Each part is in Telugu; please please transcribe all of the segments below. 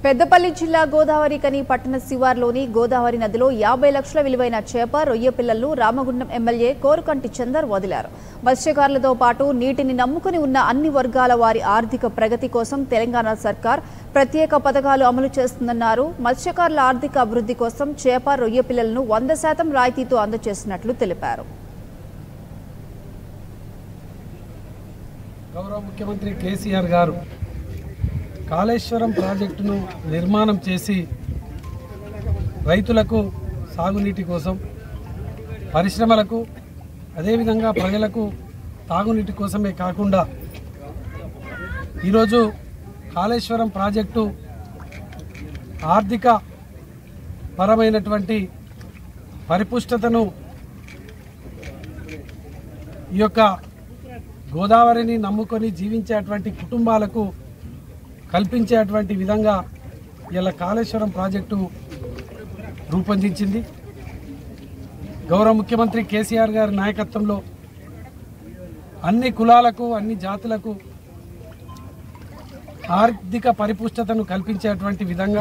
పెద్దపల్లి జిల్లా గోదావరి కని పట్టణ శివార్లోని గోదావరి నదిలో యాభై లక్షల విలువైన చేప రొయ్య పిల్లలను రామగుండం ఎమ్మెల్యే కోరుకంటి చందర్ వదిలారు మత్స్యకారులతో పాటు నీటిని నమ్ముకుని ఉన్న అన్ని వర్గాల వారి ఆర్థిక ప్రగతి కోసం తెలంగాణ సర్కార్ ప్రత్యేక పథకాలు అమలు చేస్తుందన్నారు మత్స్యకారుల ఆర్థిక అభివృద్ధి కోసం చేప రొయ్య పిల్లలను వంద శాతం రాయితీతో అందజేసినట్లు తెలిపారు గౌరవ ముఖ్యమంత్రి కేసీఆర్ గారు కాళేశ్వరం ప్రాజెక్టును నిర్మాణం చేసి రైతులకు సాగునీటి కోసం పరిశ్రమలకు అదేవిధంగా ప్రజలకు తాగునీటి కోసమే కాకుండా ఈరోజు కాళేశ్వరం ప్రాజెక్టు ఆర్థిక పరమైనటువంటి పరిపుష్టతను ఈ యొక్క గోదావరిని నమ్ముకొని జీవించేటువంటి కుటుంబాలకు కల్పించేటువంటి విధంగా ఇలా కాళేశ్వరం ప్రాజెక్టు రూపొందించింది గౌరవ ముఖ్యమంత్రి కేసీఆర్ గారి నాయకత్వంలో అన్ని కులాలకు అన్ని జాతులకు ఆర్థిక పరిపుష్టతను కల్పించేటువంటి విధంగా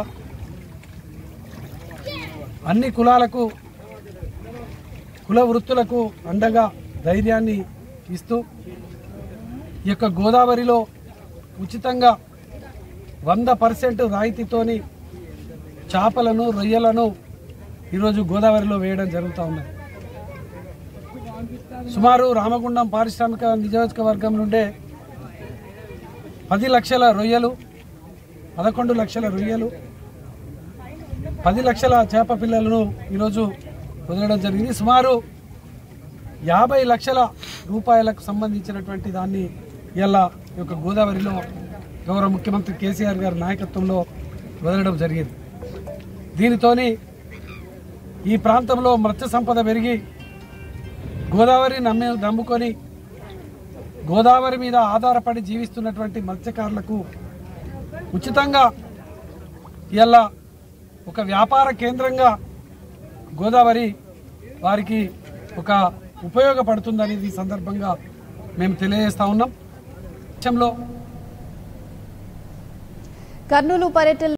అన్ని కులాలకు కుల వృత్తులకు అండగా ధైర్యాన్ని ఇస్తూ ఈ యొక్క గోదావరిలో ఉచితంగా వంద పర్సెంట్ రాయితీతోని చేపలను రొయ్యలను ఈరోజు గోదావరిలో వేయడం జరుగుతూ ఉన్నది సుమారు రామగుండం పారిశ్రామిక నియోజకవర్గం నుండే పది లక్షల రొయ్యలు పదకొండు లక్షల రొయ్యలు పది లక్షల చేప పిల్లలను ఈరోజు వదలడం జరిగింది సుమారు యాభై లక్షల రూపాయలకు సంబంధించినటువంటి దాన్ని ఇలా ఈ యొక్క గోదావరిలో గౌరవ ముఖ్యమంత్రి కేసీఆర్ గారి నాయకత్వంలో వదలడం జరిగింది దీనితోని ఈ ప్రాంతంలో మత్స్య సంపద పెరిగి గోదావరి నమ్మి నమ్ముకొని గోదావరి మీద ఆధారపడి జీవిస్తున్నటువంటి మత్స్యకారులకు ఉచితంగా ఇలా ఒక వ్యాపార కేంద్రంగా గోదావరి వారికి ఒక ఉపయోగపడుతుందని ఈ సందర్భంగా మేము తెలియజేస్తా ఉన్నాం దేశంలో కర్నూలు పర్యటన